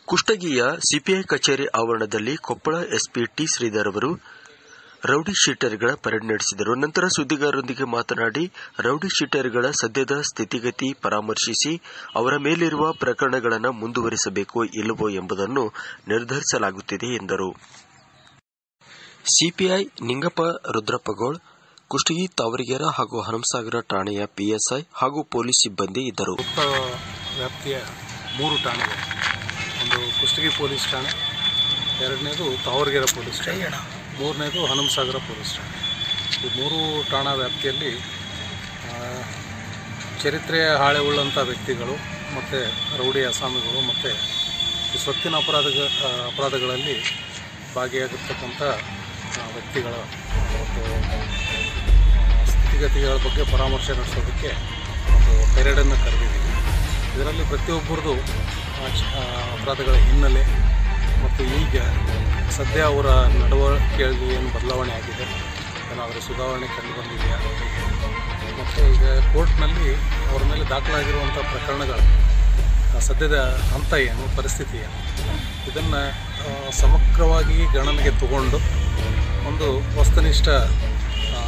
ಕುಷ್ಟಗಿಯ CPI ಕಚೇರಿ ಆವರಣದಲ್ಲಿ Koppal SP T Sridhar ಅವರು ರೌಡಿ ಶೀಟರ್ಗಳ ಪರೇಡ್ ನಡೆಸಿದರು ನಂತರ ಸುದ್ದಿಗಾರರೊಂದಿಗೆ ಮಾತನಾಡಿ ರೌಡಿ ಶೀಟರ್ಗಳ ಸದ್ಯದ ಸ್ಥಿತಿಗತಿ ಪರಾಮರ್ಶಿಸಿ ಅವರ ಮೇಲಿರುವ ಪ್ರಕರಣಗಳನ್ನು ಮುಂದುವರಿಸಬೇಕೋ ಇಲ್ಲವೋ ಎಂಬುದನ್ನು ನಿರ್ಧರಿಸಲಾಗುತ್ತಿದೆ ಎಂದರು ಸಿಪಿಐ ನಿಂಗಪ್ಪ ರುದ್ರಪ್ಪಗೋಳ್ ಕುಷ್ಟಗಿ ತಾವರಿಗೆರ ಹಾಗೂ ಹನುಮಸಾಗರ ಠಾಣೆಯ ಪಿಎಸ್ಐ ಹಾಗೂ ಪೊಲೀಸ್ ಸಿಬ್ಬಂದಿ ಇದ್ದರು ವೃತ್ತ ವ್ಯಾಪ್ತಿಯ ಮೂರು ಠಾಣೆಗಳು ಒಂದು ಕುಷ್ಟಗಿ ಪೊಲೀಸ್ ಠಾಣೆ ಎರಡನೇದು ತಾವರಗೆರೆ ಪೊಲೀಸ್ ಠಾಣೆ ಮೂರನೇದು ಹನುಮಸಾಗರ ಪೊಲೀಸ್ ಠಾಣೆ ಈ ಮೂರು ಠಾಣಾ ವ್ಯಾಪ್ತಿಯಲ್ಲಿ ಆ, ಚರಿತ್ರೆಯ ಹಾಳೆ ಉಳ್ಳಂಥ ವ್ಯಕ್ತಿಗಳು ಮತ್ತು ರೌಡಿ ಅಸಾಮಿಗಳು ಮತ್ತು ಈ ಸ್ವತ್ತಿನ ಅಪರಾಧ ಅಪರಾಧಗಳಲ್ಲಿ ಭಾಗಿಯಾಗಿರ್ತಕ್ಕಂಥ ಆ, ವ್ಯಕ್ತಿಗಳ ಒಂದು ಆ, ಸ್ಥಿತಿಗತಿಗಳ ಬಗ್ಗೆ ಪರಾಮರ್ಶೆ ನಡೆಸೋದಕ್ಕೆ ಒಂದು ಪೆರೇಡನ್ನು ಕರೆದಿದ್ದೀವಿ ಇದರಲ್ಲಿ ಪ್ರತಿಯೊಬ್ಬರದು ಆ, ಚ- ಆ, ಅಪರಾಧಗಳ ಹಿನ್ನೆಲೆ ಮತ್ತು ಈಗ ಸದ್ಯ ಅವರ ನಡವಳಿಕೆಯಲ್ಲಿ ಏನು ಬದಲಾವಣೆ ಆಗಿದೆ ಏನಾದರೂ ಸುಧಾರಣೆ ಕಂಡು ಬಂದಿದೆಯಾ ಮತ್ತು ಈಗ ಕೋರ್ಟ್ನಲ್ಲಿ ಅವರ ಮೇಲೆ ದಾಖಲಾಗಿರುವಂಥ ಪ್ರಕರಣಗಳು ಆ, ಸದ್ಯದ ಹಂತ ಏನು ಪರಿಸ್ಥಿತಿ ಏನು ಇದನ್ನು ಸಮಗ್ರವಾಗಿ ಗಣನೆಗೆ ತಗೊಂಡು ಒಂದು ವಸ್ತುನಿಷ್ಠ ಆ,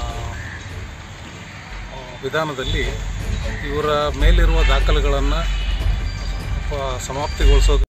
ಆ, ವಿಧಾನದಲ್ಲಿ ಇವರ ಮೇಲಿರುವ ದಾಖಲೆಗಳನ್ನು ಸಮಾಪ್ತಿಗೊಳಿಸೋದು